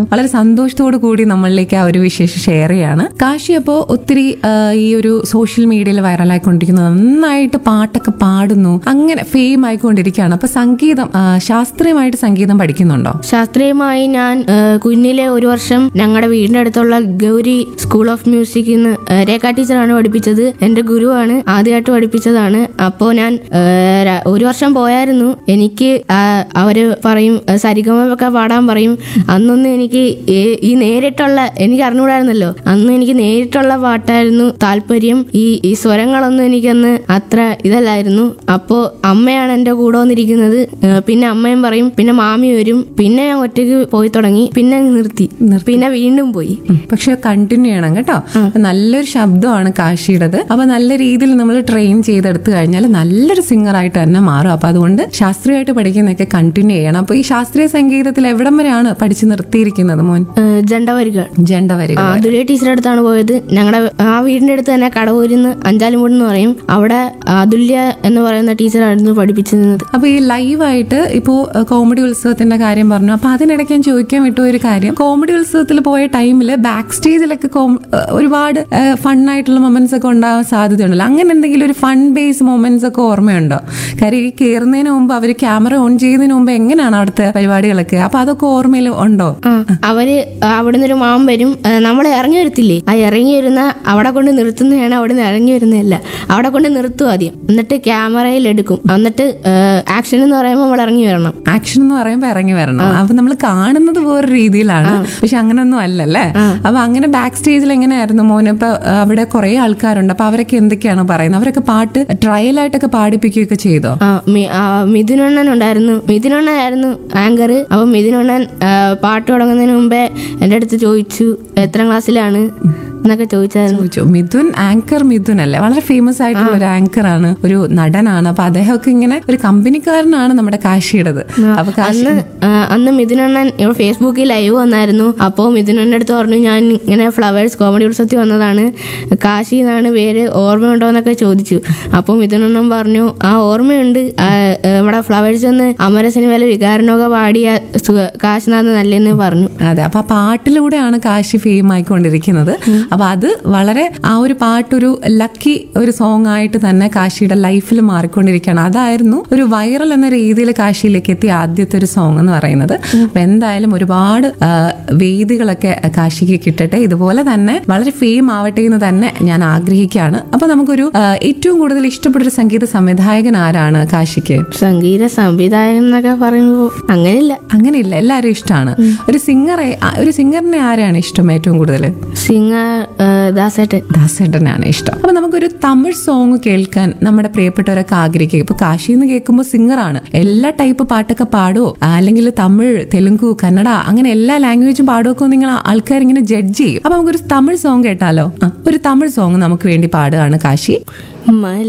വളരെ സന്തോഷത്തോടു കൂടി നമ്മളിലേക്ക് ആ ഒരു വിശേഷം ഷെയർ ചെയ്യാണ് കാശി അപ്പോൾ ഒത്തിരി ആ, ഈ ഒരു സോഷ്യൽ മീഡിയയിൽ വൈറലായിക്കൊണ്ടിരിക്കുന്നു നന്നായിട്ട് പാട്ടൊക്കെ പാടുന്നു അങ്ങനെ ഫെയിം ആയിക്കൊണ്ടിരിക്കുകയാണ് അപ്പൊ സംഗീതം ആ, ശാസ്ത്രീയമായിട്ട് സംഗീതം പഠിക്കുന്നുണ്ടോ ശാസ്ത്രീയമായി ഞാൻ ആ, കുഞ്ഞിലെ ഒരു വർഷം ഞങ്ങളുടെ വീടിന്റെ അടുത്തുള്ള ഗൗരി സ്കൂൾ ഓഫ് മ്യൂസിക്കിൽ നിന്ന് ആ, രേഖ ടീച്ചറാണ് പഠിപ്പിച്ചത് എന്റെ ഗുരുവാണ് ആദ്യമായിട്ട് പഠിപ്പിച്ചതാണ് അപ്പോൾ ഞാൻ ആ, ര- ഒരു വർഷം പോയായിരുന്നു എനിക്ക് ആ, അവര് പറയും ആ, സരിഗമൊക്കെ പാടാൻ പറയും അന്നൊന്നും എനിക്ക് ഈ- ഈ നേരിട്ടുള്ള എനിക്ക് അറിഞ്ഞുകൂടായിരുന്നല്ലോ അന്ന് എനിക്ക് നേരിട്ടുള്ള പാട്ടായിരുന്നു താല്പര്യം ഈ ഈ സ്വരങ്ങളൊന്നും എനിക്കന്ന് അത്ര ഇതല്ലായിരുന്നു അപ്പോൾ അമ്മയാണ് എൻ്റെ കൂടെ വന്നിരിക്കുന്നത് ആ, പിന്നെ അമ്മയും പറയും പിന്നെ മാമി വരും പിന്നെ ഞാൻ ഒറ്റയ്ക്ക് പോയി തുടങ്ങി പിന്നെ അങ്ങ് നിർത്തി പിന്നെ വീണ്ടും പോയി ഉം. പക്ഷെ കണ്ടിന്യൂ ചെയ്യണം കേട്ടോ അപ്പൊ നല്ലൊരു ശബ്ദമാണ് കാശിയുടേത് അപ്പൊ നല്ല രീതിയിൽ നമ്മൾ ട്രെയിൻ ചെയ്തെടുത്തു കഴിഞ്ഞാൽ നല്ലൊരു സിംഗർ ആയിട്ട് തന്നെ മാറും അപ്പൊ അതുകൊണ്ട് ശാസ്ത്രീയമായിട്ട് പഠിക്കുന്നതൊക്കെ കണ്ടിന്യൂ ചെയ്യണം അപ്പൊ ഈ ശാസ്ത്രീയ സംഗീതത്തിൽ എവിടം വരെയാണ് പഠിച്ചു നിർത്തിയിരിക്കുന്നത് മോൻ ജണ്ടവരികൾ ജണ്ട വരിക അതുലിയ ടീച്ചറുടെ അടുത്താണ് പോയത് ഞങ്ങളുടെ ആ വീടിന്റെ അടുത്ത് തന്നെ കടവൂരിന്ന് അഞ്ചാലുമൂട് എന്ന് പറയും അവിടെ അതുല്യ എന്ന് പറയുന്ന ടീച്ചറായിരുന്നു പഠിപ്പിച്ചിരുന്നത് അപ്പൊ ഈ ലൈവായിട്ട് ഇപ്പോ കോമഡി ഉത്സവത്തിന്റെ കാര്യം പറഞ്ഞു അപ്പൊ അതിനിടയ്ക്ക് ഞാൻ ചോദിക്കാൻ വിട്ട ഒരു കാര്യം കോമഡി ഉത്സവത്തിൽ പോയ ടൈമിൽ ബാക്ക് സ്റ്റേജിലൊക്കെ കോം- ഏഹ് ഒരുപാട് ഫണ്ണായിട്ടുള്ള മൊമെന്റ്സ് ഒക്കെ ഉണ്ടാവാൻ സാധ്യതയുണ്ടല്ലോ അങ്ങനെ എന്തെങ്കിലും ഒരു ഫൺ ബേസ് മൊമെന്റ്സ് ഒക്കെ ഓർമ്മയുണ്ടോ കാര്യം ഈ കയറുന്നതിന് മുമ്പ് അവർ ക്യാമറ ഓൺ ചെയ്യുന്നതിന് മുമ്പ് എങ്ങനെയാണ് അവിടുത്തെ പരിപാടികളൊക്കെ അപ്പൊ അതൊക്കെ ഓർമ്മയിൽ ഉണ്ടോ ആ അവര് അവിടുന്ന് ഒരു മാം വരും നമ്മൾ ഇറങ്ങി വരത്തില്ലേ ആ ഇറങ്ങി വരുന്ന അവിടെ കൊണ്ട് നിർത്തുന്നതാണ് അവിടെ നിന്ന് ഇറങ്ങി വരുന്നതല്ല അവിടെ കൊണ്ട് നിർത്തും ആദ്യം എന്നിട്ട് ക്യാമറയിൽ എടുക്കും എന്നിട്ട് ആക്ഷൻ എന്ന് പറയുമ്പോൾ നമ്മൾ ഇറങ്ങി വരണം ആക്ഷൻ എന്ന് പറയുമ്പോൾ ഇറങ്ങി വരണം അപ്പൊ നമ്മൾ കാണുന്നത് വേറെ രീതിയിലാണ് പക്ഷെ അങ്ങനൊന്നും അല്ലല്ലേ അപ്പൊ അങ്ങനെ ബാക്ക് സ്റ്റേജിൽ എങ്ങനെയായിരുന്നു മോന് ഇപ്പൊ ആ, അവിടെ കുറെ ആൾക്കാരുണ്ട് അപ്പൊ അവരൊക്കെ എന്തൊക്കെയാണ് പറയുന്നത് അവരൊക്കെ പാട്ട് ട്രയൽ ആയിട്ടൊക്കെ പാടിപ്പിക്കുകയൊക്കെ ചെയ്തോ ആ, മി- ആ, മിഥുനണ്ണൻ ഉണ്ടായിരുന്നു മിഥുനണ്ണനായിരുന്നു ആങ്കർ അപ്പൊ മിഥുനണ്ണൻ ആ, പാട്ട് തുടങ്ങുന്നതിന് മുമ്പേ എൻ്റെ അടുത്ത് ചോദിച്ചു എത്ര ക്ലാസ്സിലാണ് എന്നൊക്കെ ചോദിച്ചായിരുന്നു ചോദിച്ചു മിഥുൻ ആങ്കർ മിഥുൻ അല്ലേ വളരെ ഫേമസ് ആയിട്ടുള്ള ഒരു ആങ്കർ ആണ് ഒരു നടനാണ് അപ്പൊ അദ്ദേഹമൊക്കെ ഇങ്ങനെ ഒരു കമ്പനിക്കാരനാണ് നമ്മുടെ കാശിയുടേത് അപ്പൊ കാശി അന്ന് ആ, അന്ന് മിഥുനണ്ണൻ ഇവിടെ ഫേസ്ബുക്കിൽ ലൈവ് വന്നായിരുന്നു അപ്പോൾ മിഥുനണ്ണൻ്റെ അടുത്ത് പറഞ്ഞു ഞാൻ ഇങ്ങനെ ഫ്ലവേഴ്സ് കോമഡി ഉത്സവത്തിൽ വന്നതാണ് കാശി എന്നാണ് പേര് ഓർമ്മയുണ്ടോ എന്നൊക്കെ ചോദിച്ചു അപ്പോൾ മിഥുനണ്ണൻ പറഞ്ഞു ആ ഓർമ്മയുണ്ട് ആ, ആ, നമ്മുടെ ഫ്ലവേഴ്സ് ഒന്ന് അമര സിനിമയിലെ വികാരനൊക്കെ പാടിയ സു- കാശിനാഥ് നല്ലെന്ന് പറഞ്ഞു അതെ അപ്പൊ ആ പാട്ടിലൂടെയാണ് കാശി ഫെയിം ആയിക്കൊണ്ടിരിക്കുന്നത് അപ്പൊ അത് വളരെ ആ ഒരു പാട്ടൊരു ലക്കി ഒരു സോങ് ആയിട്ട് തന്നെ കാശിയുടെ ലൈഫിൽ മാറിക്കൊണ്ടിരിക്കുകയാണ് അതായിരുന്നു ഒരു വൈറൽ എന്ന രീതിയിൽ കാശിയിലേക്ക് എത്തിയ ആദ്യത്തെ ഒരു സോങ് എന്ന് പറയുന്നത് അപ്പൊ എന്തായാലും ഒരുപാട് ആ, വേദികളൊക്കെ കാശിക്ക് കിട്ടട്ടെ ഇതുപോലെ തന്നെ വളരെ ഫെയിം ആവട്ടെ എന്ന് തന്നെ ഞാൻ ആഗ്രഹിക്കുകയാണ് അപ്പൊ നമുക്കൊരു ആ, ഏറ്റവും കൂടുതൽ ഇഷ്ടപ്പെട്ട ഒരു സംഗീത സംവിധായകൻ ആരാണ് കാശിക്ക് സംഗീത സംവിധായകൻ എന്നൊക്കെ പറയുമ്പോൾ അങ്ങനെയില്ല അങ്ങനെയില്ല എല്ലാവരും ഇഷ്ടമാണ് ഒരു സിംഗറെ ഒരു സിംഗറിനെ ആരാണ് ഇഷ്ടം ഏറ്റവും കൂടുതൽ സിംഗർ ദാസേട്ടൻ ദാസേട്ടനാണ് ഇഷ്ടം അപ്പൊ നമുക്കൊരു തമിഴ് സോങ് കേൾക്കാൻ നമ്മുടെ പ്രിയപ്പെട്ടവരൊക്കെ ആഗ്രഹിക്കുക ഇപ്പൊ കാശി എന്ന് കേൾക്കുമ്പോൾ സിംഗറാണ് എല്ലാ ടൈപ്പ് പാട്ടൊക്കെ പാടുവോ അല്ലെങ്കിൽ തമിഴ് തെലുങ്കു കന്നഡ അങ്ങനെ എല്ലാ ലാംഗ്വേജും പാടുമൊക്കെ നിങ്ങൾ ആൾക്കാർ ഇങ്ങനെ ജഡ്ജ് ചെയ്യും അപ്പൊ നമുക്കൊരു തമിഴ് സോങ് കേട്ടാലോ ആ, ഒരു തമിഴ് സോങ് നമുക്ക് വേണ്ടി പാടുകയാണ് കാശി മല